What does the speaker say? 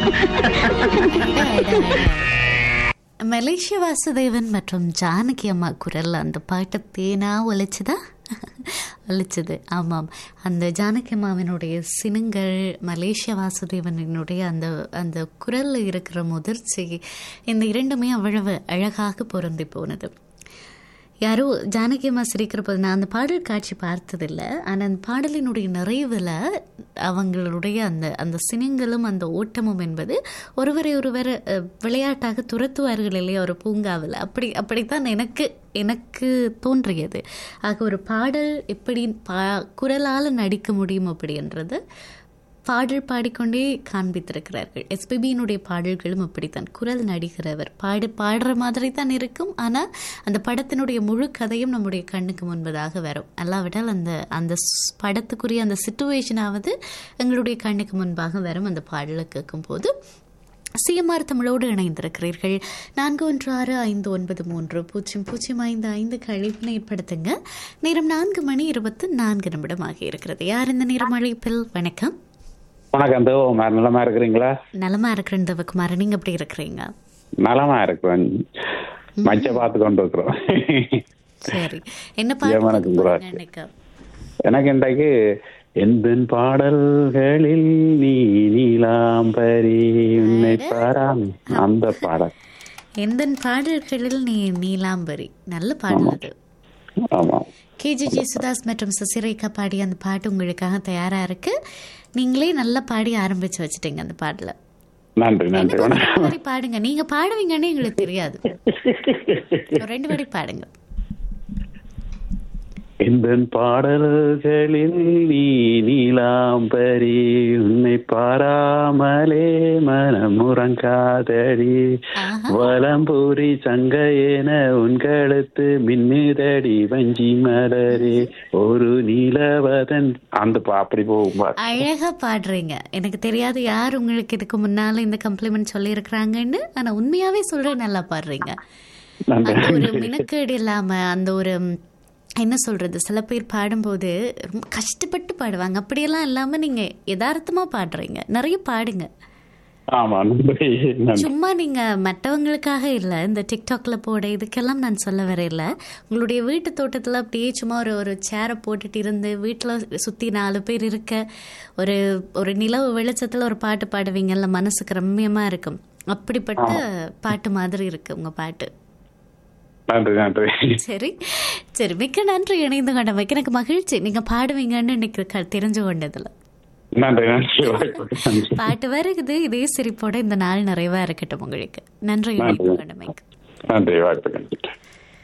மலேசிய வாசுதேவன் மற்றும் ஜானகி அம்மா குரல் அந்த பாட்டு தேனா ஒலிச்சுதா ஒலிச்சது ஆமாம் அந்த ஜானகி அம்மாவினுடைய சினுங்கள் மலேசிய வாசுதேவனினுடைய அந்த அந்த குரலில் இருக்கிற முதிர்ச்சி இந்த இரண்டுமே அவ்வளவு அழகாக பொருந்தி போனது யாரோ ஜானகி அம்மா சிரிக்கிற போது நான் அந்த பாடல் காட்சி பார்த்ததில்லை ஆனால் அந்த பாடலினுடைய நிறைவில் அவங்களுடைய அந்த அந்த சினங்களும் அந்த ஓட்டமும் என்பது ஒருவரை ஒருவர் அஹ், விளையாட்டாக துரத்துவார்கள் இல்லையா ஒரு பூங்காவில் அப்படி அப்படித்தான் எனக்கு எனக்கு தோன்றியது ஆக ஒரு பாடல் எப்படி பா குரலால் நடிக்க முடியும் அப்படின்றது பாடல் பாடிக்கொண்டே காண்பித்திருக்கிறார்கள் எஸ்பிபியினுடைய பாடல்களும் அப்படித்தான் குரல் நடிக்கிறவர் பாடு பாடுற மாதிரி தான் இருக்கும் ஆனால் அந்த படத்தினுடைய முழு கதையும் நம்முடைய கண்ணுக்கு முன்பதாக வரும் அல்லாவிட்டால் அந்த அந்த ஸ்- படத்துக்குரிய அந்த சுச்சுவேஷனாவது எங்களுடைய கண்ணுக்கு முன்பாக வரும் அந்த பாடலை கேட்கும் போது சிஎம்ஆர் தமிழோடு இணைந்திருக்கிறீர்கள் நான்கு ஒன்று ஆறு ஐந்து ஒன்பது மூன்று பூஜ்ஜியம் பூஜ்ஜியம் ஐந்து ஐந்து கழிப்பினை ஏற்படுத்துங்க நேரம் நான்கு மணி இருபத்து நான்கு நிமிடம் ஆகி இருக்கிறது யார் இந்த நேரம் அழைப்பில் வணக்கம் வணக்கம் தேவகுமார் நலமா இருக்கிறீங்களா நலமா இருக்கிறேன் தேவகுமார் நீங்க எப்படி இருக்கிறீங்க நலமா இருக்கிறேன் மச்ச பார்த்து கொண்டு இருக்கிறோம் சரி என்ன ஏமானுக்கு பாட்டு குரான். எனக்கு எனக்கு இன்றைக்கு எந்த பாடல்களில் நீ நீலாம்பரி உன்னை பாராம் அந்த பாடல் எந்த பாடல்களில் நீ நீலாம்பரி நல்ல பாடல் அது ஆமா கேஜி ஜேசுதாஸ் மற்றும் சசிரேகா பாடி அந்த பாட்டு உங்களுக்காக தயாரா இருக்கு நீங்களே நல்லா பாடி ஆரம்பிச்சு வச்சுட்டீங்க அந்த பாடல நன்றி நன்றி வணக்கம் மாதிரி பாடுங்க நீங்க பாடுவீங்கன்னு எங்களுக்கு தெரியாது ஒரு ரெண்டு வாட்டி பாடுங்க எந்த பாடல்களில் நீ நீலாம்பரி உன்னை பாராமலே மனமுறங்காதடி ஆஹா. வலம்பூரி சங்கையென உன் கழுத்து மின்னுதடி வஞ்சி மலரே ஒரு நீலவதன் அந்த பா- அப்படி போகும் பாரு. அழகா பாடுறீங்க எனக்கு தெரியாது யார் உங்களுக்கு இதுக்கு முன்னால இந்த கம்ப்ளிமெண்ட் சொல்லி இருக்கிறாங்கன்னு ஆனா உண்மையாவே சொல்றேன் நல்லா பாடுறீங்க நன்றி அந்த ஒரு மினக்கேடு இல்லாம அந்த ஒரு ம், என்ன சொல்றது சில பேர் பாடும்போது ரொம்ப கஷ்டப்பட்டு பாடுவாங்க அப்படியெல்லாம் இல்லாம நீங்க யதார்த்தமா பாடுறீங்க நிறைய பாடுங்க ஆமா நன்றி நன்றி சும்மா நீங்க மற்றவங்களுக்காக இல்ல இந்த டிக்டாக்ல போட இதுக்கெல்லாம் நான் சொல்ல வரையில உங்களுடைய வீட்டு தோட்டத்துல அப்படியே சும்மா ஒரு ஒரு சேரை போட்டுட்டு இருந்து வீட்டுல சுத்தி நாலு பேர் இருக்க ஒரு ஒரு நிலவு வெளிச்சத்துல ஒரு பாட்டு பாடுவீங்கல்ல மனசுக்கு ரம்மியமா இருக்கும் அப்படிப்பட்ட பாட்டு மாதிரி இருக்கு உங்க பாட்டு நன்றி நன்றி சரி சரி மிக்க நன்றி இணைந்து கொண்டமைக்கு எனக்கு மகிழ்ச்சி நீங்க பாடுவீங்கன்னு எனக்கு க- தெரிஞ்சு கொண்டதுல நன்றி நன்றி வாய்ப்புக்கு நன்றி பாட்டு வருகுது இதே சிரிப்போட இந்த நாள் நிறைவா இருக்கட்டும் உங்களுக்கு நன்றி இணைந்து கொண்டமைக்கு நன்றி வாய்ப்புக்கு நன்றி